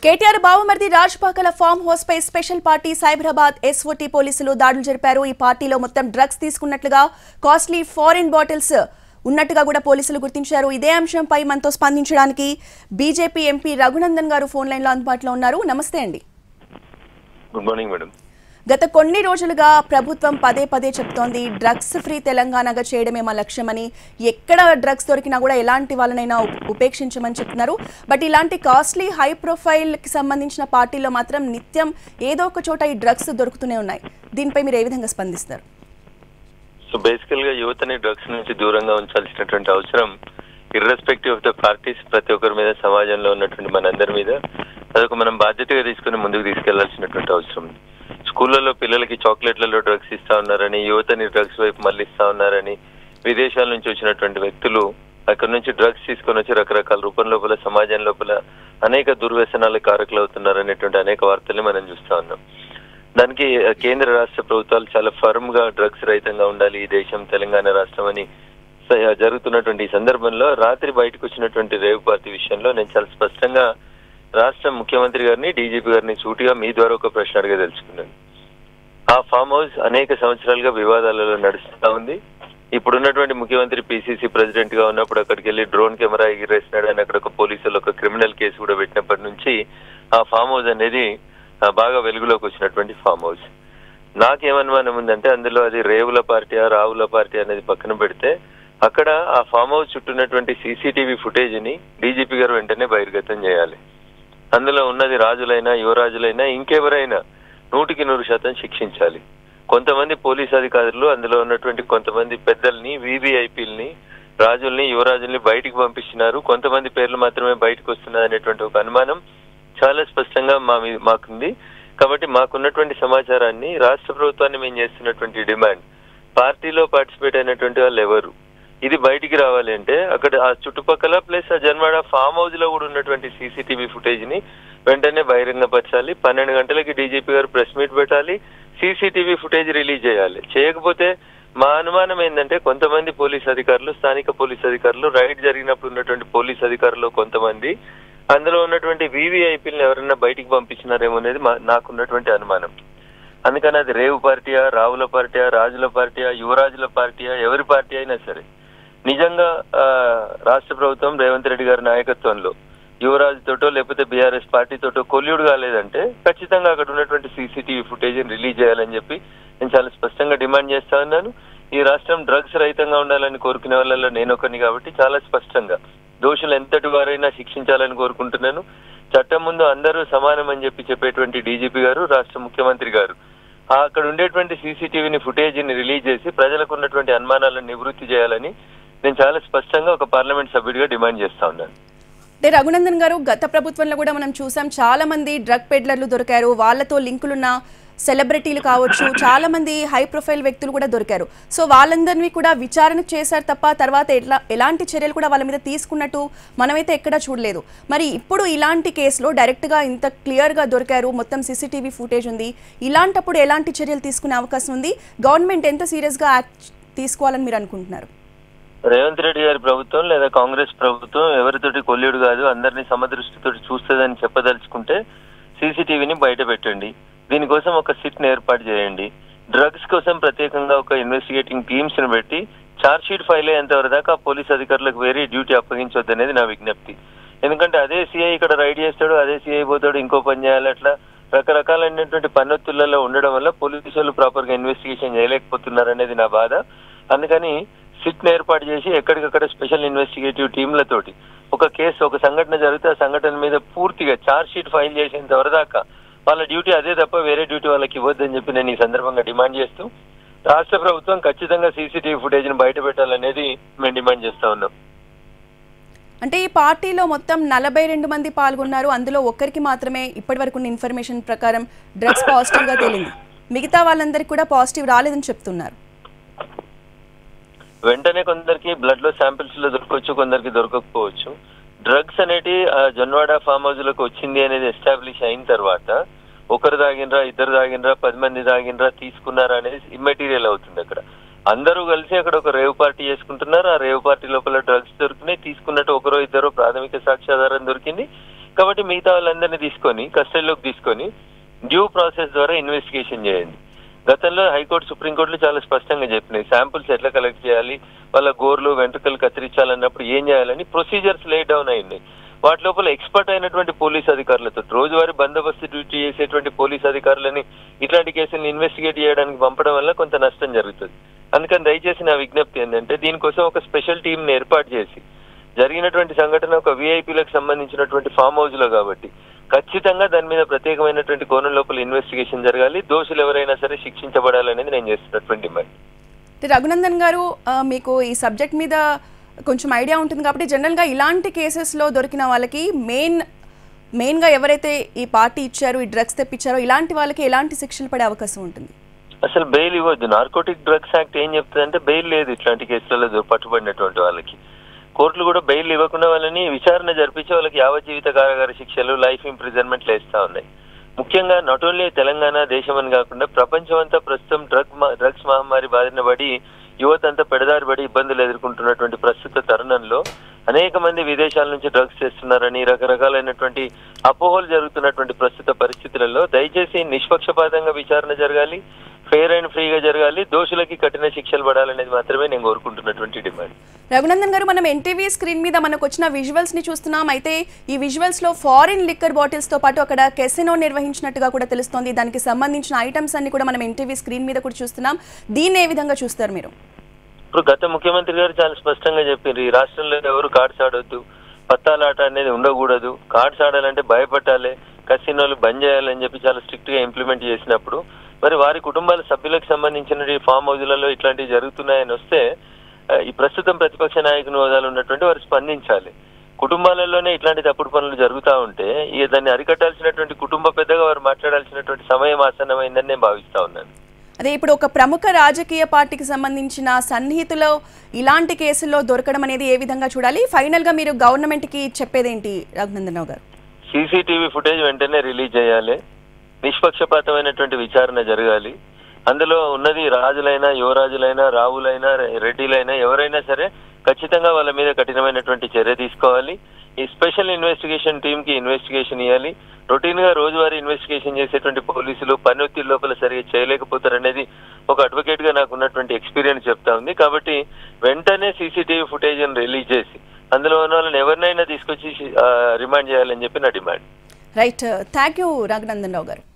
కేటీఆర్ బావమర్ది Rajpakala farm house పై special party Cyberabad SOT పోలీసులు దాడులు జరిపారు ఈ పార్టీలో మొత్తం డ్రగ్స్ తీసుకున్నట్లుగా కాస్ట్లీ ఫారిన్ బాటిల్స్ ఉన్నట్టుగా కూడా పోలీసులు గుర్తించారు ఇదే అంశంపై మనతో స్పందించడానికి బీజేపీ ఎంపీ రఘునందన్ గారు ఫోన్ లైన్లో అందుబాటులో ఉన్నారు నమస్తే అండి గుడ్ మార్నింగ్ మేడం గత కొన్ని రోజులుగా ప్రభుత్వం పదే పదే చెప్తోంది డ్రగ్స్ ఫ్రీ తెలంగాణగా చేయడమే మా లక్ష్యమని ఎక్కడ డ్రగ్స్ దొరికినా కూడా ఎలాంటి వాళ్ళనైనా ఉప్- ఉపేక్షించమని చెప్తున్నారు బట్ ఇలాంటి కాస్ట్లీ హై ప్రొఫైల్కి సంబంధించిన పార్టీల్లో మాత్రం నిత్యం ఏదో ఒక చోట ఈ డ్రగ్స్ దొరుకుతూనే ఉన్నాయి దీనిపై మీరు ఏ విధంగా స్పందిస్తారు సో బేసికల్ గా యువతని డ్రగ్స్ నుంచి దూరంగా ఉంచాల్సినటువంటి అవసరం ఇర్రెస్పెక్టివ్ ఆఫ్ ద పార్టీస్ ప్రతి ఒక్కరి మీద సమాజంలో ఉన్నటువంటి మనందరి మీద అదొక మనం బాధ్యతగా తీసుకుని ముందుకు తీసుకెళ్లాల్సినటువంటి అవసరం ఉంది స్కూళ్ళలో పిల్లలకి చాక్లెట్లలో డ్రగ్స్ ఇస్తా ఉన్నారని యువతని డ్రగ్స్ వైపు మళ్ళిస్తా ఉన్నారని విదేశాల నుంచి వచ్చినటువంటి వ్యక్తులు అక్కడ నుంచి డ్రగ్స్ తీసుకొని వచ్చి రకరకాల రూపం లోపల సమాజం లోపల అనేక దుర్వ్యసనాలకు కారకులు అవుతున్నారు అనేటువంటి అనేక వార్తల్ని మనం చూస్తా ఉన్నాం దానికి ఆ, కేంద్ర రాష్ట్ర ప్రభుత్వాలు చాలా ఫర్మ్ గా డ్రగ్స్ రహితంగా ఉండాలి ఈ దేశం తెలంగాణ రాష్ట్రం అని స- జరుగుతున్నటువంటి ఈ సందర్భంలో రాత్రి బయటకు వచ్చినటువంటి రేవ్ పార్టీ విషయంలో నేను చాలా స్పష్టంగా రాష్ట్ర ముఖ్యమంత్రి గారిని డీజీపీ గారిని సూటిగా మీ ద్వారా ఒక ప్రశ్న అడిగా తెలుసుకున్నాను ఆ ఫామ్ హౌస్ అనేక సంవత్సరాలుగా వివాదాలలో నడుస్తా ఉంది ఇప్పుడున్నటువంటి ముఖ్యమంత్రి పిసిసి ప్రెసిడెంట్ గా ఉన్నప్పుడు అక్కడికి వెళ్ళి డ్రోన్ కెమెరా ఎగిరేసినాడు అని అక్కడ ఒక పోలీసులు ఒక క్రిమినల్ కేసు కూడా పెట్టినప్పటి నుంచి ఆ ఫామ్ హౌస్ అనేది ఆ, బాగా వెలుగులోకి వచ్చినటువంటి ఫామ్ హౌస్ నాకేమనుమానం ఉందంటే అందులో అది రేవుల పార్టీ రావుల పార్టీ అనేది పక్కన పెడితే అక్కడ ఆ ఫామ్ హౌస్ చుట్టూన్నటువంటి సీసీటీవీ ఫుటేజ్ ని డీజీపీ గారు వెంటనే బహిర్గతం చేయాలి అందులో ఉన్నది రాజులైనా యువరాజులైనా ఇంకెవరైనా నూటికి నూరు శాతం శిక్షించాలి కొంతమంది పోలీస్ అధికారులు అందులో ఉన్నటువంటి కొంతమంది పెద్దల్ని వీవీఐపీలని రాజుల్ని యువరాజుల్ని బయటికి పంపిస్తున్నారు కొంతమంది పేర్లు మాత్రమే బయటకు వస్తున్నారు అనేటువంటి ఒక అనుమానం చాలా స్పష్టంగా మా మీ- మాకుంది కాబట్టి మాకున్నటువంటి సమాచారాన్ని రాష్ట్ర ప్రభుత్వాన్ని మేము చేస్తున్నటువంటి డిమాండ్ పార్టీలో పార్టిసిపేట్ అయినటువంటి వాళ్ళు ఎవరు ఇది బయటికి రావాలి అంటే అక్కడ ఆ చుట్టుపక్కల ప్లస్ ఆ జన్వాడ ఫామ్ హౌస్ లో కూడా ఉన్నటువంటి సీసీటీవీ ఫుటేజ్ ని వెంటనే బహిరంగపరచాలి పన్నెండు గంటలకి డీజీపీ గారు ప్రెస్ మీట్ పెట్టాలి సీసీటీవీ ఫుటేజ్ రిలీజ్ చేయాలి చేయకపోతే మా అనుమానం ఏంటంటే కొంతమంది పోలీస్ అధికారులు స్థానిక పోలీస్ అధికారులు రైడ్ జరిగినప్పుడు ఉన్నటువంటి పోలీస్ అధికారులు కొంతమంది అందులో ఉన్నటువంటి వీవీఐపీలను ఎవరైనా బయటికి పంపించినారేమో అనేది మా- నాకున్నటువంటి అనుమానం అందుకని అది రేవు పార్టీయా రావుల పార్టీయా రాజుల పార్టీయా యువరాజుల పార్టీయా ఎవరి పార్టీ అయినా సరే నిజంగా ఆ, రాష్ట్ర ప్రభుత్వం రేవంత్ రెడ్డి గారి నాయకత్వంలో యువరాజు తోటో లేకపోతే బీఆర్ఎస్ పార్టీ తోటో కొల్యూడు కాలేదంటే ఖచ్చితంగా అక్కడ ఉన్నటువంటి సీసీటీవీ ఫుటేజ్ రిలీజ్ చేయాలని చెప్పి నేను చాలా స్పష్టంగా డిమాండ్ చేస్తా ఉన్నాను ఈ రాష్ట్రం డ్రగ్స్ రహితంగా ఉండాలని కోరుకునే వాళ్ళలో నేను ఒకరిని కాబట్టి చాలా స్పష్టంగా దోషులు ఎంతటి వారైనా శిక్షించాలని కోరుకుంటున్నాను చట్టం ముందు అందరూ సమానం అని చెప్పి చెప్పేటువంటి డీజీపీ గారు రాష్ట్ర ముఖ్యమంత్రి గారు ఆ అక్కడ ఉండేటువంటి సీసీటీవీని ఫుటేజ్ ని రిలీజ్ చేసి ప్రజలకు ఉన్నటువంటి అనుమానాలను నివృత్తి చేయాలని నేను చాలా స్పష్టంగా ఒక పార్లమెంట్ సభ్యుడిగా డిమాండ్ చేస్తా ఉన్నాను అంటే రఘునందన్ గారు గత ప్రభుత్వంలో కూడా మనం చూసాం చాలా మంది డ్రగ్ పెడ్లర్లు దొరికారు వాళ్ళతో లింకులున్న సెలబ్రిటీలు కావచ్చు చాలా మంది హై ప్రొఫైల్ వ్యక్తులు కూడా దొరికారు సో వాళ్ళందరినీ కూడా విచారణ చేశారు తప్ప తర్వాత ఎట్లా ఎలాంటి చర్యలు కూడా వాళ్ళ మీద తీసుకున్నట్టు మనమైతే ఎక్కడా చూడలేదు మరి ఇప్పుడు ఇలాంటి కేసులో డైరెక్ట్గా ఇంత క్లియర్గా దొరికారు మొత్తం సీసీటీవీ ఫుటేజ్ ఉంది ఇలాంటప్పుడు ఎలాంటి చర్యలు తీసుకునే అవకాశం ఉంది గవర్నమెంట్ ఎంత సీరియస్గా యాక్ట్ తీసుకోవాలని మీరు అనుకుంటున్నారు రేవంత్ రెడ్డి గారి ప్రభుత్వం లేదా కాంగ్రెస్ ప్రభుత్వం ఎవరితోటి కొల్లుడు కాదు అందరినీ సమదృష్టితో చూస్తుందని చెప్పదలుచుకుంటే సీసీటీవీని బయట పెట్టండి దీనికోసం ఒక సిట్ ని ఏర్పాటు చేయండి డ్రగ్స్ కోసం ప్రత్యేకంగా ఒక ఇన్వెస్టిగేటింగ్ టీమ్స్ ని పెట్టి చార్జ్ షీట్ ఫైల్ అయ్యేంత వరకు దాకా పోలీస్ అధికారులకు వేరే డ్యూటీ అప్పగించొద్దు అనేది నా విజ్ఞప్తి ఎందుకంటే అదే సిఐ ఇక్కడ రైడ్ చేస్తాడు అదే సిఐ పోతాడు ఇంకో పని చేయాలి అట్లా రకరకాలైనటువంటి పన్నొత్తులలో ఉండడం వల్ల పోలీసు వాళ్ళు ప్రాపర్ గా ఇన్వెస్టిగేషన్ చేయలేకపోతున్నారు అనేది నా బాధ అందుకని సిట్ ని ఏర్పాటు చేసి ఎక్కడికక్కడ స్పెషల్ ఇన్వెస్టిగేటివ్ టీంలతోటి ఒక కేసు ఒక సంఘటన జరిగితే ఆ సంఘటన మీద పూర్తిగా చార్జ్ షీట్ ఫైల్ చేసేంత వరదాకా వాళ్ళ డ్యూటీ అదే తప్ప వేరే డ్యూటీ వాళ్ళకి ఇవ్వద్దని చెప్పి నేను ఈ సందర్భంగా డిమాండ్ చేస్తూ రాష్ట్ర ప్రభుత్వం ఖచ్చితంగా సీసీటీవీ ఫుటేజ్ ని బయట పెట్టాలనేది మేము డిమాండ్ చేస్తా ఉన్నాం అంటే ఈ పార్టీలో మొత్తం నలభై రెండు మంది పాల్గొన్నారు అందులో ఒక్కరికి మాత్రమే ఇప్పటి వరకు ఉన్న ఇన్ఫర్మేషన్ ప్రకారం డ్రగ్స్ పాజిటివ్ గా తేలింది మిగతా వాళ్ళందరికీ కూడా పాజిటివ్ రాలేదని చెప్తున్నారు వెంటనే కొందరికి బ్లడ్ లో శాంపిల్స్ లో దొరకవచ్చు కొందరికి దొరకకపోవచ్చు డ్రగ్స్ అనేటి ఆ జొన్వాడ ఫామ్ హౌస్ లకు వచ్చింది అనేది ఎస్టాబ్లిష్ అయిన తర్వాత ఒకరు తాగినరా ఇద్దరు తాగినరా పది మంది తాగినరా తీసుకున్నారా అనేది ఇమ్మెటీరియల్ అవుతుంది అక్కడ అందరూ కలిసి అక్కడ ఒక రేవ్ పార్టీ చేసుకుంటున్నారు ఆ రేవ్ పార్టీ లోపల డ్రగ్స్ దొరికినాయి తీసుకున్నట్టు ఒకరో ఇద్దరు ప్రాథమిక సాక్ష్యాధారం దొరికింది కాబట్టి మిగతా వాళ్ళందరినీ తీసుకొని కస్టడీలోకి తీసుకొని డ్యూ ప్రాసెస్ ద్వారా ఇన్వెస్టిగేషన్ చేయండి గతంలో హైకోర్టు సుప్రీంకోర్టులు చాలా స్పష్టంగా చెప్పినాయి శాంపుల్స్ ఎట్లా కలెక్ట్ చేయాలి వాళ్ళ గోర్లు వెంట్రుకలు కత్తిరించాలన్నప్పుడు ఏం చేయాలని ప్రొసీజర్స్ లే డౌన్ అయింది వాటి లోపల ఎక్స్పర్ట్ అయినటువంటి పోలీస్ అధికారులతో రోజువారీ బందోబస్తు డ్యూటీ చేసేటువంటి పోలీస్ అధికారులని ఇట్లాంటి కేసులను ఇన్వెస్టిగేట్ చేయడానికి పంపడం వల్ల కొంత నష్టం జరుగుతుంది అందుకని దయచేసి నా విజ్ఞప్తి ఏంటంటే దీనికోసం ఒక స్పెషల్ టీం ని ఏర్పాటు చేసి జరిగినటువంటి సంఘటన ఒక విఐపీలకు సంబంధించినటువంటి ఫామ్ హౌస్ లో కాబట్టి ఖచ్చితంగా దాని మీద ప్రత్యేకమైనటువంటి కోణం లోపల ఇన్వెస్టిగేషన్ జరగాలి దోషులు ఎవరైనా సరే శిక్షించబడాలనేది నేను చేస్తున్నటువంటి డిమాండ్ అంటే రఘునందన్ గారు ఆ, మీకు ఈ సబ్జెక్ట్ మీద కొంచెం ఐడియా ఉంటుంది కాబట్టి జనరల్గా ఇలాంటి కేసెస్లో దొరికిన వాళ్ళకి మెయిన్ మెయిన్గా ఎవరైతే ఈ పార్టీ ఇచ్చారో ఈ డ్రగ్స్ తెప్పించారో ఇలాంటి వాళ్ళకి ఎలాంటి శిక్షలు పడే అవకాశం ఉంటుంది అసలు బెయిల్ ఇవ్వద్దు నార్కోటిక్ డ్రగ్స్ యాక్ట్ ఏం చెప్తుందంటే బెయిల్ లేదు ఇట్లాంటి కేసులలో దొ- పట్టుబడినటువంటి వాళ్ళకి కోర్టులు కూడా బెయిల్ ఇవ్వకుండా వాళ్ళని విచారణ జరిపించి వాళ్ళకి యావజ్జీవిత కారాగార శిక్షలు లైఫ్ ఇంప్రిజన్మెంట్లు వేస్తా ఉన్నాయి ముఖ్యంగా నాట్ ఓన్లీ తెలంగాణ దేశం అని కాకుండా ప్రపంచం అంతా ప్రస్తుతం డ్రగ్ మా- డ్రగ్స్ మహమ్మారి బారిన పడి యువత అంతా పెడదారి పడి ఇబ్బందులు ఎదుర్కొంటున్నటువంటి ప్రస్తుత తరుణంలో అనేక మంది విదేశాల నుంచి డ్రగ్స్ చేస్తున్నారని రకరకాలైనటువంటి అపోహలు జరుగుతున్నటువంటి ప్రస్తుత పరిస్థితులలో దయచేసి నిష్పక్షపాతంగా విచారణ జరగాలి ఫెయిర్ అండ్ ఫ్రీగా జరగాలి దోషులకి కఠిన శిక్షలు పడాలనేది మాత్రమే నేను కోరుకుంటున్నటువంటి డిమాండ్ రఘునందన్ గారు మనం ఎన్టీవీ స్క్రీన్ మీద మనకు వచ్చిన విజువల్స్ ని చూస్తున్నాం అయితే ఈ విజువల్స్ లో ఫారిన్ లిక్కర్ బాటిల్స్ తో పాటు అక్కడ కెసినో నిర్వహించినట్టుగా కూడా తెలుస్తోంది దానికి సంబంధించిన ఐటమ్స్ అన్ని కూడా మనం ఎన్టీవీ స్క్రీన్ మీద కూడా చూస్తున్నాం దీన్ని ఏ విధంగా చూస్తారు మీరు ఇప్పుడు గత ముఖ్యమంత్రి గారు చాలా స్పష్టంగా చెప్పారు ఈ రాష్ట్రంలో ఎవరు కార్డ్స్ ఆడొద్దు పత్తాలాట అనేది ఉండకూడదు కార్డ్స్ ఆడాలంటే భయపడాలి కసినోలు బంద్ చేయాలని చెప్పి చాలా స్ట్రిక్ట్ గా ఇంప్లిమెంట్ చేసినప్పుడు మరి వారి కుటుంబాల సభ్యులకు సంబంధించిన ఫామ్ హౌజులలో ఇట్లాంటివి జరుగుతున్నాయని వస్తే ఆ, ఈ ప్రస్తుతం ప్రతిపక్ష నాయకుని హోదాలో ఉన్నటువంటి వారు స్పందించాలి కుటుంబాలలోనే ఇట్లాంటి తప్పుడు పనులు జరుగుతూ ఉంటే ఇక దాన్ని అరికట్టాల్సినటువంటి కుటుంబ పెద్దగా వారు మాట్లాడాల్సినటువంటి సమయం ఆసన్నమైందని నేను భావిస్తా ఉన్నాను అదే ఇప్పుడు ఒక ప్రముఖ రాజకీయ పార్టీకి సంబంధించిన సన్నిహితులో ఇలాంటి కేసుల్లో దొరకడం అనేది ఏ విధంగా చూడాలి ఫైనల్ గా మీరు గవర్నమెంట్ కి చెప్పేదేంటి రఘునందన్ రావు గారు సీసీటీవీ ఫుటేజ్ వెంటనే రిలీజ్ చేయాలి నిష్పక్షపాతమైనటువంటి విచారణ జరగాలి అందులో ఉన్నది రాజులైనా యువరాజులైనా రావులైనా రె- రెడ్డిలైనా ఎవరైనా సరే ఖచ్చితంగా వాళ్ళ మీద కఠినమైనటువంటి చర్య తీసుకోవాలి ఈ స్పెషల్ ఇన్వెస్టిగేషన్ టీమ్ కి ఇన్వెస్టిగేషన్ ఇవ్వాలి రొటీన్ గా రోజువారీ ఇన్వెస్టిగేషన్ చేసేటువంటి పోలీసులు పని ఒత్తిడి లోపల సరిగా చేయలేకపోతారు అనేది ఒక అడ్వకేట్ గా నాకు ఉన్నటువంటి ఎక్స్పీరియన్స్ చెప్తా ఉంది కాబట్టి వెంటనే సీసీటీవీ ఫుటేజ్ రిలీజ్ చేసి అందులో ఉన్న వాళ్ళని ఎవరినైనా తీసుకొచ్చి ఆ, రిమాండ్ చేయాలని చెప్పి నా demand right thank you Raghunandan Rao గారు